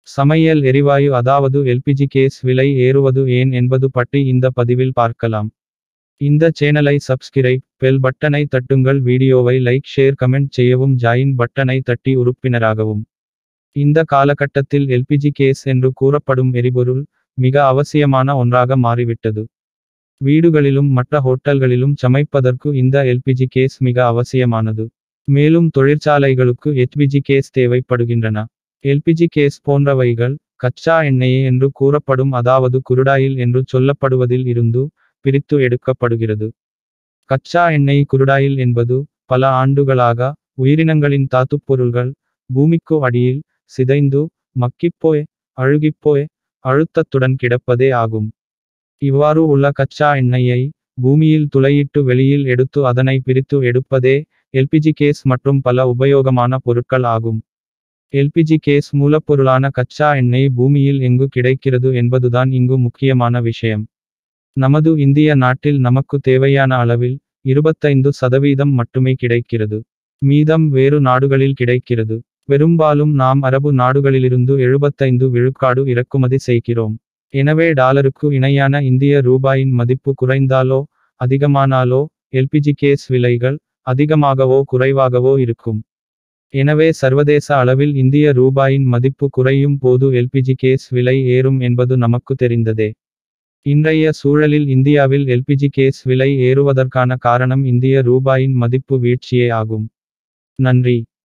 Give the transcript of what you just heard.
சமையல் எரிவாயு அதாவது எல்பிஜி கேஸ் விலை ஏறுவது ஏன் என்பது பற்றி இந்த பதிவில் பார்க்கலாம் இந்த சேனலை சப்ஸ்கிரைப் பெல் பட்டனை தட்டுங்கள் வீடியோவை லைக் ஷேர் கமெண்ட் செய்யவும் ஜாயின் பட்டனை தட்டி உறுப்பினராகவும் இந்த காலகட்டத்தில் எல்பிஜி கேஸ் என்று கூறப்படும் எரிபொருள் மிக அவசியமான ஒன்றாக மாறிவிட்டது வீடுகளிலும் மற்ற ஹோட்டல்களிலும் சமைப்பதற்கு இந்த எல்பிஜி கேஸ் மிக அவசியமானது மேலும் தொழிற்சாலைகளுக்கு எல்பிஜி கேஸ் தேவைப்படுகின்றன எல்பிஜி கேஸ் போன்றவைகள் கச்சா எண்ணெயே என்று கூறப்படும் அதாவது குருடாயில் என்று சொல்லப்படுவதில் இருந்து பிரித்து எடுக்கப்படுகிறது கச்சா எண்ணெய் குருடாயில் என்பது பல ஆண்டுகளாக உயிரினங்களின் தாத்துப் பொருள்கள் பூமிக்கு அடியில் சிதைந்து மக்கிப்போய் அழுகிப்போய் அழுத்தத்துடன் கிடப்பதே ஆகும் இவ்வாறு உள்ள கச்சா எண்ணெயை பூமியில் துளையிட்டு வெளியில் எடுத்து அதனை பிரித்து எடுப்பதே எல்பிஜி கேஸ் மற்றும் பல உபயோகமான பொருட்கள் ஆகும் எல்பிஜி கேஸ் மூலப்பொருளான கச்சா எண்ணெய் பூமியில் எங்கு கிடைக்கிறது என்பதுதான் இங்கு முக்கியமான விஷயம் நமது இந்திய நாட்டில் நமக்கு தேவையான அளவில் இருபத்தைந்து சதவீதம் மட்டுமே கிடைக்கிறது மீதம் வேறு நாடுகளில் கிடைக்கிறது பெரும்பாலும் நாம் அரபு நாடுகளிலிருந்து எழுபத்தைந்து விழுக்காடு இறக்குமதி செய்கிறோம் எனவே டாலருக்கு இணையான இந்திய ரூபாயின் மதிப்பு குறைந்தாலோ அதிகமானாலோ எல்பிஜி கேஸ் விலைகள் அதிகமாகவோ குறைவாகவோ இருக்கும் எனவே சர்வதேச அளவில் இந்திய ரூபாயின் மதிப்பு குறையும் போது எல்பிஜி கேஸ் விலை ஏறும் என்பது நமக்கு தெரிந்ததே இன்றைய சூழலில் இந்தியாவில் எல்பிஜி கேஸ் விலை ஏறுவதற்கான காரணம் இந்திய ரூபாயின் மதிப்பு வீழ்ச்சியே ஆகும் நன்றி